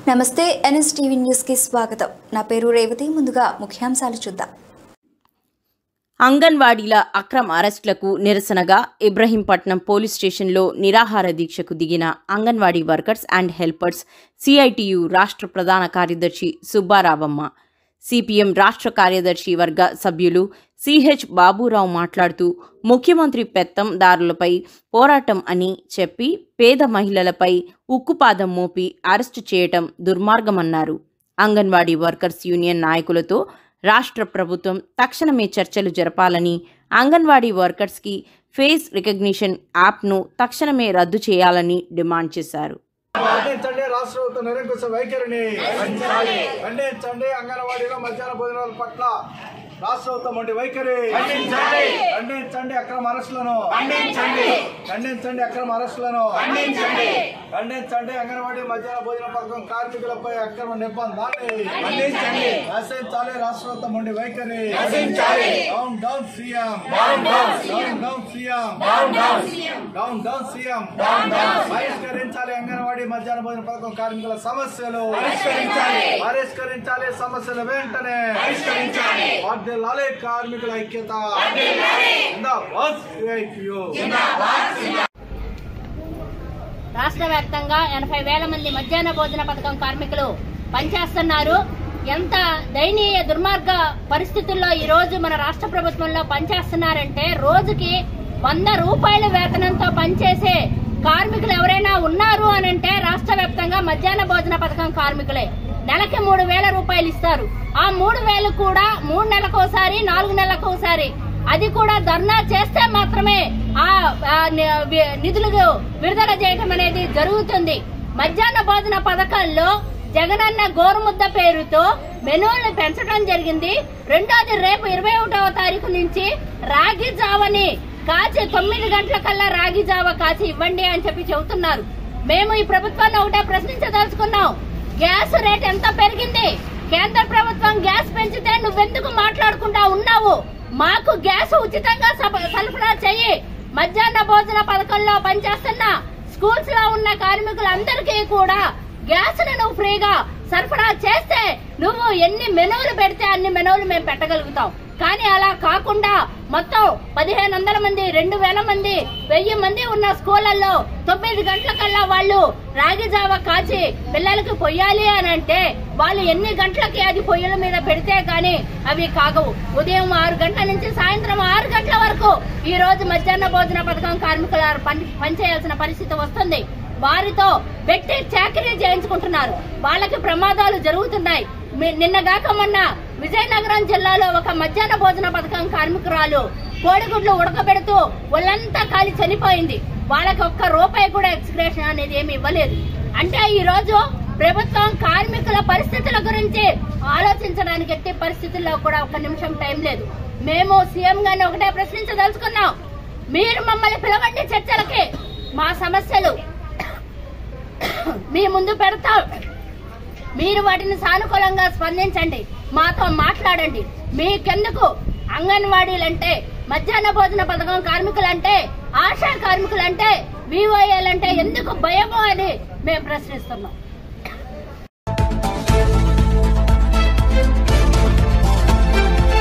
నమస్తే ఎన్ఎస్టీవీ న్యూస్కి స్వాగతం నా పేరు రేవతి ముందుగా ముఖ్యాంశాలు చూద్దాం అంగన్వాడీల అక్రమ అరెస్టులకు నిరసనగా ఇబ్రహీంపట్నం పోలీస్ స్టేషన్లో నిరాహార దీక్షకు దిగిన anganwadi workers and helpers CITU రాష్ట్ర ప్రధాన కార్యదర్శి సుబ్బారావమ్మ సిపిఎం రాష్ట్ర కార్యదర్శి వర్గ సభ్యులు సిహెచ్ బాబురావు మాట్లాడుతూ ముఖ్యమంత్రి పెత్తందారులపై పోరాటం అని చెప్పి పేద మహిళలపై ఉక్కుపాదం మోపి అరెస్టు చేయటం దుర్మార్గమన్నారు అంగన్వాడీ వర్కర్స్ యూనియన్ నాయకులతో రాష్ట్ర ప్రభుత్వం తక్షణమే చర్చలు జరపాలని అంగన్వాడీ వర్కర్స్కి ఫేస్ రికగ్నిషన్ యాప్ను తక్షణమే రద్దు చేయాలని డిమాండ్ చేశారు ఖండించండి రాష్ట్ర ప్రభుత్వ నిరంకుశ వైఖరిని ఖండించండి అంగన్వాడీలో మధ్యాహ్న భోజనాల పట్ల రాష్ట్ర ప్రభుత్వం వంటి వైఖరి ఖండించండి అక్రమ అరెస్టులను ఖండించండి అక్రమ అరెస్టులను ఖండించండి అంగన్వాడీ మధ్యాహ్న భోజన పథకం కార్మికులపై అక్రమ నిర్బంధాన్ని నశించాలి రాష్ట్ర ప్రభుత్వం వంటి వైఖరి down down CM down down CM down down CM పరిష్కరించాలి అంగన్వాడీ మధ్యాహ్న భోజన పథకం కార్మికుల సమస్యలు పరిష్కరించాలి సమస్యలు వెంటనే వర్ధిల్లాలి కార్మికుల ఐక్యత జిందాబాద్ సిఐటియు. రాష్ట్ర వ్యాప్తంగా ఎనభై వేల మంది మధ్యాహ్న భోజన పథకం కార్మికులు పనిచేస్తున్నారు ఎంత దయనీయ దుర్మార్గ పరిస్థితుల్లో ఈ రోజు మన రాష్ట్ర ప్రభుత్వంలో పనిచేస్తున్నారంటే రోజుకి వంద రూపాయల వేతనంతో పనిచేసే కార్మికులు ఎవరైనా ఉన్నారు అని అంటే రాష్ట్ర వ్యాప్తంగా మధ్యాహ్న భోజన పథకం కార్మికులే నెలకి మూడు వేల రూపాయలు ఇస్తారు ఆ మూడు వేలు కూడా మూడు నెలలకు ఒకసారి నాలుగు నెలలకు ఒకసారి అది కూడా ధర్నా చేస్తే మాత్రమే ఆ ఆ ని- వి- నిధులు విడుదల చేయటం అనేది జరుగుతుంది మధ్యాహ్న భోజన పథకంలో జగనన్న గోరుముద్ద పేరుతో మెనూలను పెంచడం జరిగింది రెండోది రేపు ఇరవై ఒకటవ తారీఖు నుంచి రాగి జావని కాచి తొమ్మిది గంటల కల్లా రాగి జావ కాచి ఇవ్వండి అని చెప్పి చెబుతున్నారు మేము ఈ ప్రభుత్వాన్ని ఒకటే ప్రశ్నించదలుచుకున్నాం గ్యాస్ రేట్ ఎంత పెరిగింది కేంద్ర ప్రభుత్వం గ్యాస్ పెంచితే నువ్వెందుకు మాట్లాడుకుంటా ఉన్నావు మాకు గ్యాస్ ఉచితంగా సప- సరఫరా చెయ్యి మధ్యాహ్న భోజన పథకంలో పనిచేస్తున్న స్కూల్స్ లో ఉన్న కార్మికులందరికీ కూడా గ్యాస్ ను నువ్వు ఫ్రీగా సరఫరా చేస్తే నువ్వు ఎన్ని మెనువులు పెడితే అన్ని మెనువులు మేము పెట్టగలుగుతాం కానీ అలా కాకుండా మొత్తం పదిహేను వందల మంది రెండు వేల మంది వెయ్యి మంది ఉన్న స్కూళ్లలో తొమ్మిది గంటల కల్లా వాళ్ళు రాగి జావ కాచి పిల్లలకి పొయ్యాలి అని అంటే వాళ్ళు ఎన్ని గంటలకి అది పొయ్యిల మీద పెడితే గాని అవి కాగవు ఉదయం ఆరు గంటల నుంచి సాయంత్రం ఆరు గంటల వరకు ఈ రోజు మధ్యాహ్న భోజన పథకం కార్మికుల పని పనిచేయాల్సిన పరిస్థితి వస్తుంది వారితో పెట్టి చాకరీ చేయించుకుంటున్నారు వాళ్ళకి ప్రమాదాలు జరుగుతున్నాయి మీ- నిన్నగాక మొన్న విజయనగరం జిల్లాలో ఒక మధ్యాహ్న భోజన పథకం కార్మికురాలు కోడిగుడ్లు ఉడకబెడుతూ ఒళ్ళంతా కాలి చనిపోయింది వాళ్ళకి ఒక్క రూపాయి కూడా ఎక్స్గ్రేషన్ అనేది ఏమి ఇవ్వలేదు అంటే ఈ రోజు ప్రభుత్వం కార్మికుల పరిస్థితుల గురించి ఆలోచించడానికి ఎట్టి పరిస్థితుల్లో కూడా ఒక నిమిషం టైం లేదు మేము సీఎం గారిని ఒకటే ప్రశ్నించదలుచుకున్నాం మీరు మమ్మల్ని పిలవండి చర్చలకి మా సమస్యలు మీ ముందు పెడతాం మీరు వాటిని సానుకూలంగా స్పందించండి మాతో మాట్లాడండి మీకెందుకు అంగన్వాడీలంటే మధ్యాహ్న భోజన పథకం కార్మికులంటే ఆశా కార్మికులంటే వివోఏలంటే ఎందుకు భయమో అని మేము ప్రశ్నిస్తున్నాం